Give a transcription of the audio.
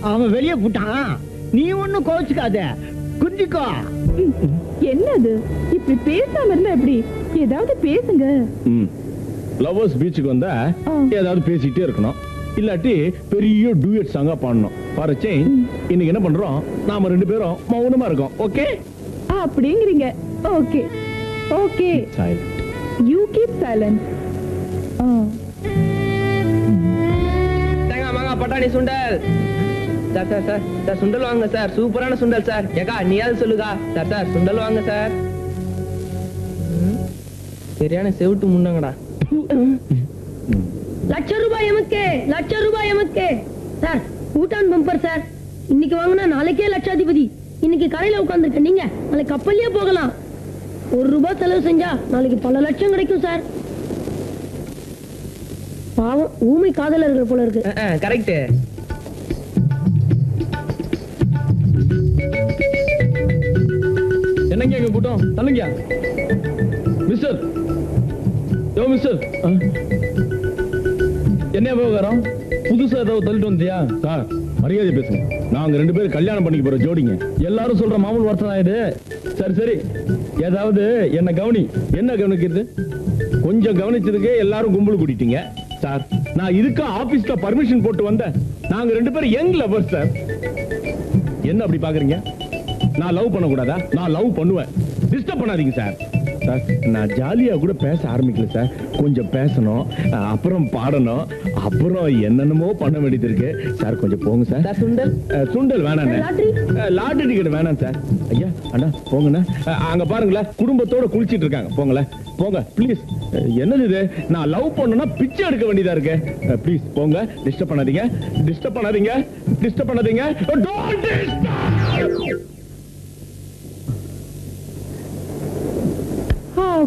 அவன் வெளியே போட்டான் நீ ஒண்ணும் கோச்சுக்காத குந்திக்கோ என்னது இப்படி பேசாம இருந்தா எப்படி ஏதாவது பேசுங்க லவர்ஸ் பீச்சுக்கு வந்தா ஆ. ஏதாவது பேசிட்டே இருக்கணும் இல்லாட்டி பெரிய டூயட் சாங்கா பாடணும் ஃபார் சேஞ்ச் இன்னைக்கு என்ன பண்றோம் நாம ரெண்டு பேரும் மௌனமா இருக்கோம் ஓகே அப்படிங்கிறீங்க okay okay you keep silence தேங்காய் மாங்காய் பட்டாணி சுண்டல் சார் சார் சார் சார் சுண்டல் வாங்க சார் சூப்பரான சுண்டல் சார் ஏக்கா நீயாவது சொல்லுக்கா சார் சார் சுண்டல் வாங்க சார் ம், சரியான செவிட்டு முன்னங்கடா லட்ச ரூபாய் எமக்கே லட்ச ரூபாய் எமக்கே சார் ஊட்டான் பம்பர் சார் இன்னைக்கு வாங்கினா நாளைக்கே லட்சாதிபதி இன்னைக்கு கரையில உட்காந்துருக்க நீங்க நாளைக்கு கப்பல்லயே போகலாம் ஒரு ரூபாய் செலவு செஞ்சா நாளைக்கு பல லட்சம் கிடைக்கும் சார் பாவம் ஊமை காதலர்கள் போல இருக்கு கரெக்ட் என்னங்க எங்க கூட்டம் தள்ளுங்க மிஸ்டர் யோ மிஸ்டர் என்ன விவகாரம் புதுசா ஏதாவது தள்ளிட்டு வந்தியா சார் மரியாதை பேசுங்க நாங்க ரெண்டு பேரும் கல்யாணம் பண்ணிக்க போற ஜோடிங்க எல்லாரும் சொல்ற மாமூல் வார்த்தை தான் இது சரி சரி ஏதாவது என்ன கவனி என்ன கவனிக்கிறது கொஞ்சம் கவனிச்சதுக்கே எல்லாரும் கும்பல் கூட்டிட்டீங்க சார் நான் இதுக்கு ஆபீஸ்ல பர்மிஷன் போட்டு வந்தேன் நாங்க ரெண்டு பேரும் யங் லவர்ஸ் சார் என்ன அப்படி பாக்குறீங்க நான் லவ் பண்ண கூடாதா நான் லவ் பண்ணுவேன் டிஸ்டர்ப் பண்ணாதீங்க சார் சார் நான் ஜாலியா கூட பேச ஆரம்பிக்கல சார் கொஞ்சம் பேசணும் அஹ், அப்புறம் பாடணும் அப்புறம் என்னென்னமோ பண்ண வேண்டியது இருக்கு சார் கொஞ்சம் போங்க சார் சார் சுண்டல் அஹ், சுண்டல் வேணாண்ணே லாட்டரி? அஹ், லாட்டரி டிக்கெட் வேணாம் சார் ஐயா அண்ணா போங்கண்ணா அஹ், அங்க பாருங்களேன் குடும்பத்தோட குளிச்சிட்டு இருக்காங்க போங்களேன் போங்க ப்ளீஸ் என்னது இது நான் லவ் பண்ணனா பிச்சை எடுக்க வேண்டியதா இருக்கு ப்ளீஸ் போங்க டிஸ்டர்ப் பண்ணாதீங்க டிஸ்டர்ப் பண்ணாதீங்க டிஸ்டர்ப் பண்ணாதீங்க டோன்ட் டிஸ்டர்ப்